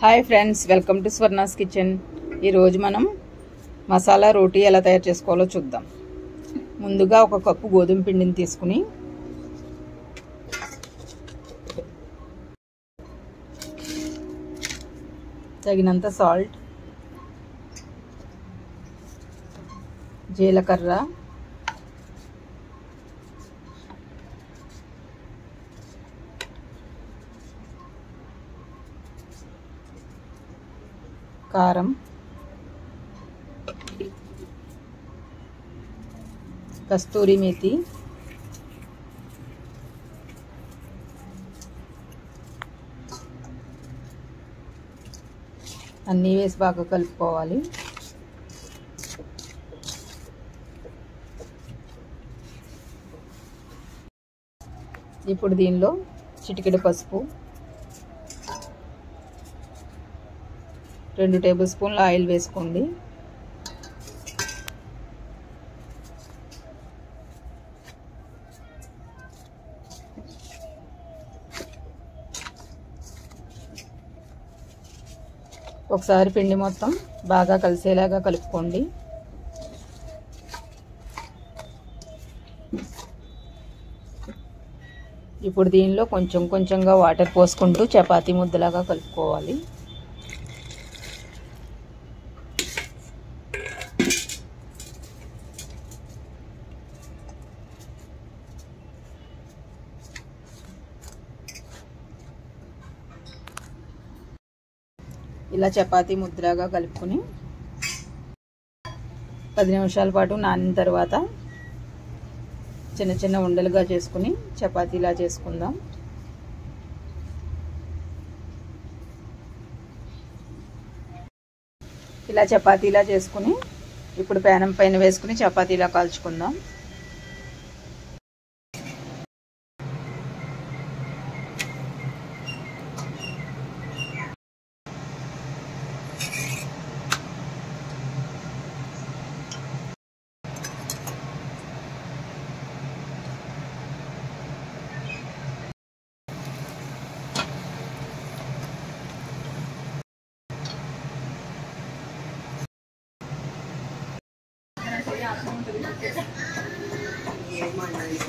hi friends welcome to Swarna's kitchen ఈరోజు మనం మసాలా రోటీ ఎలా తయారు చేసుకోవాలో చూద్దాం ముందుగా ఒక కప్పు గోధుమ పిండిని తీసుకుని తగినంత సాల్ట్ జీలకర్ర కారం కస్తూరి మేతి అన్నీ వేసి బాగా కలుపుకోవాలి ఇప్పుడు దీనిలో చిటికెడు పసుపు రెండు టేబుల్ స్పూన్ల ఆయిల్ వేసుకోండి ఒకసారి పిండి మొత్తం బాగా కలిసేలాగా కలుపుకోండి ఇప్పుడు దీనిలో కొంచెం కొంచెంగా వాటర్ పోసుకుంటూ చపాతీ ముద్దలాగా కలుపుకోవాలి ఇలా చపాతీ ముద్రగా కలుపుకొని పది నిమిషాల పాటు నానిన తర్వాత చిన్న చిన్న ఉండలుగా చేసుకుని చపాతీలా చేసుకుందాం ఇలా చపాతీలా చేసుకుని ఇప్పుడు పేనం పైన వేసుకుని చపాతీలా కాల్చుకుందాం